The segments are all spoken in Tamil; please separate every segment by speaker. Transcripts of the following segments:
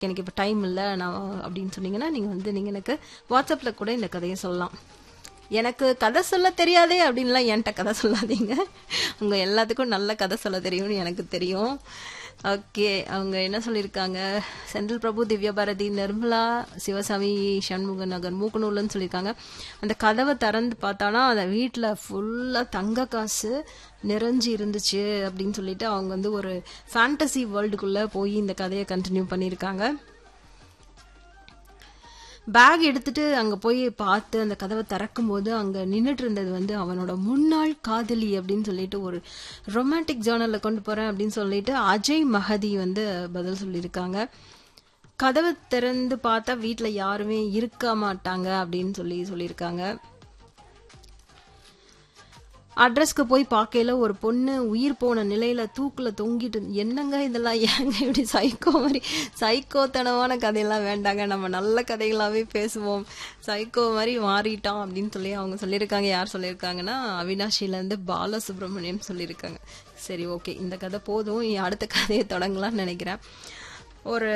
Speaker 1: எனக்கு இப்போ டைம் இல்லை நான் அப்படின்னு சொன்னீங்கன்னா நீங்கள் வந்து நீங்கள் எனக்கு வாட்ஸ்அப்பில் கூட இந்த கதையை சொல்லலாம் எனக்கு கதை சொல்ல தெரியாதே அப்படின்லாம் என்கிட்ட கதை சொல்லாதீங்க உங்க எல்லாத்துக்கும் நல்ல கதை சொல்ல தெரியும்னு எனக்கு தெரியும் ஓகே அவங்க என்ன சொல்லியிருக்காங்க செந்தில் பிரபு திவ்யா பாரதி நிர்மலா சிவசாமி சண்முக நகர் மூக்கனூர்லன்னு சொல்லியிருக்காங்க அந்த கதவை திறந்து பார்த்தானா அந்த வீட்டில் ஃபுல்லாக தங்க காசு நிறைஞ்சு இருந்துச்சு அப்படின்னு சொல்லிட்டு அவங்க வந்து ஒரு ஃபேண்டசி வேர்ல்டுக்குள்ளே போய் இந்த கதையை கண்டினியூ பண்ணியிருக்காங்க பேக் எடுத்துட்டு அங்க போய் பார்த்து அந்த கதவை திறக்கும் போது அங்க நின்னுட்டு இருந்தது வந்து அவனோட முன்னாள் காதலி அப்படின்னு சொல்லிட்டு ஒரு ரொமான்டிக் ஜேர்னல்ல கொண்டு போறேன் அப்படின்னு சொல்லிட்டு அஜய் மஹதி வந்து பதில் சொல்லியிருக்காங்க கதவை திறந்து பார்த்தா வீட்ல யாருமே இருக்க மாட்டாங்க அப்படின்னு சொல்லி சொல்லியிருக்காங்க அட்ரஸ்க்கு போய் பார்க்கையில ஒரு பொண்ணு உயிர் போன நிலையில தூக்குல தொங்கிட்டு என்னங்க இதெல்லாம் ஏங்க இப்படி சைக்கோ மாதிரி சைக்கோத்தனமான கதையெல்லாம் வேண்டாங்க நம்ம நல்ல கதைகளாவே பேசுவோம் சைக்கோ மாதிரி மாறிட்டான் அப்படின்னு சொல்லி அவங்க சொல்லியிருக்காங்க யார் சொல்லியிருக்காங்கன்னா அவினாஷில இருந்து பாலசுப்ரமணியம் சொல்லியிருக்காங்க சரி ஓகே இந்த கதை போதும் இனி அடுத்த கதையை தொடங்கலாம்னு நினைக்கிறேன் ஒரு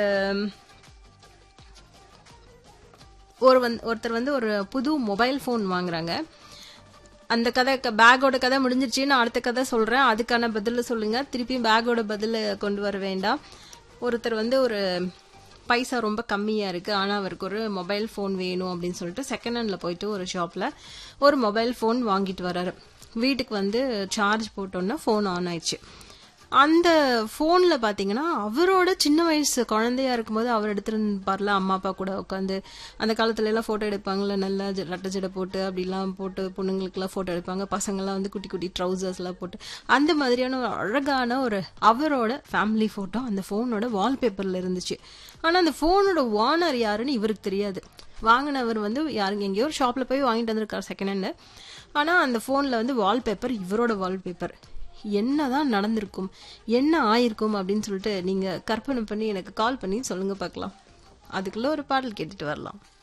Speaker 1: ஒரு வந்து ஒருத்தர் வந்து ஒரு புது மொபைல் ஃபோன் வாங்குறாங்க அந்த கதை பேக்கோட கதை முடிஞ்சிருச்சு நான் அடுத்த கதை சொல்றேன் அதுக்கான பதில சொல்லுங்க திருப்பி பேக்கோட பதில கொண்டு வர வேண்டாம் ஒருத்தர் வந்து ஒரு பைசா ரொம்ப கம்மியா இருக்கு ஆனா அவருக்கு ஒரு மொபைல் ஃபோன் வேணும் அப்படின்னு சொல்லிட்டு செகண்ட் ஹேண்ட்ல போயிட்டு ஒரு ஷாப்ல ஒரு மொபைல் ஃபோன் வாங்கிட்டு வராரு வீட்டுக்கு வந்து சார்ஜ் போட்டோன்னா ஃபோன் ஆன் ஆயிடுச்சு அந்த ஃபோன்ல பாத்தீங்கன்னா அவரோட சின்ன வயசு குழந்தையா இருக்கும்போது அவர் எடுத்திருப்பார்ல அம்மா அப்பா கூட உட்காந்து அந்த காலத்துல எல்லாம் போட்டோ எடுப்பாங்கல்ல நல்லா ஜ- ரெட்டை ஜடை போட்டு அப்படிலாம் போட்டு பொண்ணுங்களுக்குலாம் போட்டோ எடுப்பாங்க பசங்கெல்லாம் வந்து குட்டி குட்டி ட்ரௌசர்ஸ் எல்லாம் போட்டு அந்த மாதிரியான ஒரு அழகான ஒரு அவரோட ஃபேமிலி போட்டோ அந்த ஃபோனோட வால்பேப்பர்ல இருந்துச்சு ஆனா அந்த ஃபோனோட ஓனர் யாருன்னு இவருக்கு தெரியாது வாங்கினவர் வந்து யாருங்க எங்கேயோ ஒரு ஷாப்ல போய் வாங்கிட்டு வந்திருக்காரு செகண்ட் ஹேண்ட் ஆனா அந்த ஃபோன்ல வந்து வால்பேப்பர் இவரோட வால்பேப்பர் என்னதான் நடந்திருக்கும் என்ன ஆயிருக்கும் அப்படின்னு சொல்லிட்டு நீங்க கற்பனை பண்ணி எனக்கு கால் பண்ணி சொல்லுங்க பார்க்கலாம் அதுக்குள்ள ஒரு பாடல் கேட்டுட்டு வரலாம்